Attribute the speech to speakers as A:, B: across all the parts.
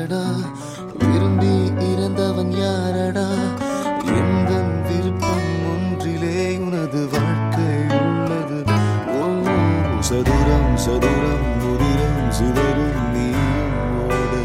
A: யாரடா விரும்பி இறந்தவன் யாரடா எந்த விருப்பம் ஒன்றிலே உனது வாழ்க்கை உள்ளது ஓ சதுரம் சதுரம் முதிரம் சிதறும் நீயும் ஓடு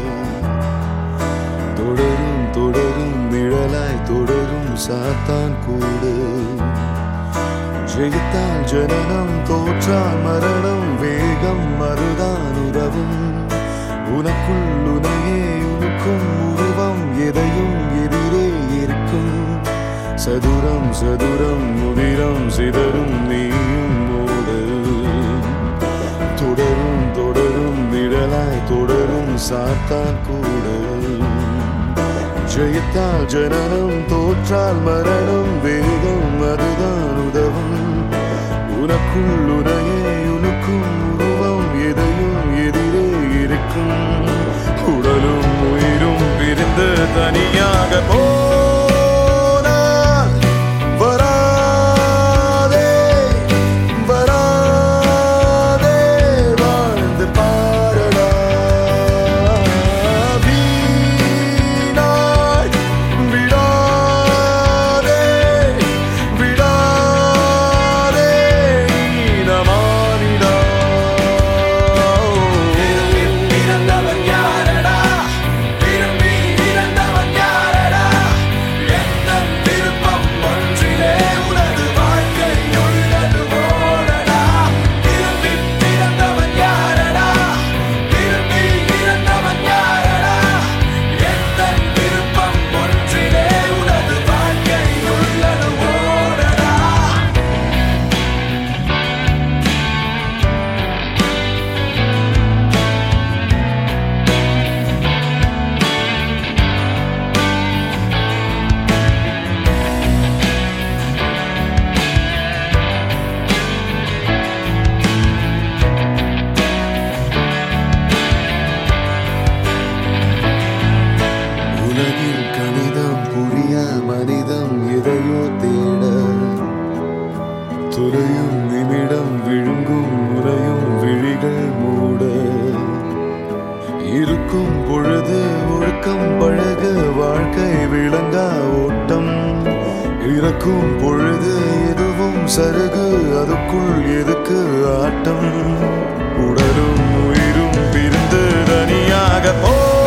A: தொடரும் தொடரும் நிழலாய் தொடரும் சாத்தான் கூடு ஜெயித்தால் ஜனனம் தோற்றால் மரணம் வேகம் மறுதான் உதவும் உனக்குள் உனையே உனக்கும் உருவம் எதையும் எதிரே இருக்கும் சதுரம் சதுரம் முதிரம் சிதறும் நீயும் ஓடு தொடரும் தொடரும் நிழலாய் தொடரும் சாத்தான் கூட ஜெயித்தால் ஜனனம் தோற்றால் மரணம் வேகம் அதுதான் உதவும் உனக்குள் உனையே உனக்கும் உருவம் எதையும் எதிரே இருக்கும் உடலும் உயிரும் பிரிந்து தனியாக போனால் வராதே வராதே வாழ்ந்து பாரடா வீணாய் விடாதே விடாதே ஈனமானிடா
B: இறந்தவன் யாரடா விரும்பி இறந்தவன் யாரடா எந்த விருப்பம் ஒன்றிலே உனது வாழ்க்கை உள்ளது ஓடடா விரும்பி இறந்தவன் யாரடா விரும்பி இறந்தவன் யாரடா எந்த விருப்பம் ஒன்றிலே உனது வாழ்க்கை உள்ளது ஓடடா
A: உலகில் கணிதம் புரியா மனிதம் எதையோ தேட துறையும் நிமிடம் விழுங்கும் முறையும் விழிகள் மூட இருக்கும் பொழுது ஒழுக்கம் பழக வாழ்க்கை விளங்கா ஓட்டம் இறக்கும் பொழுது எதுவும் சருகு அதுக்குள் எதுக்கு ஆட்டம் உடலும் உயிரும் பிரிந்து தனியாக போ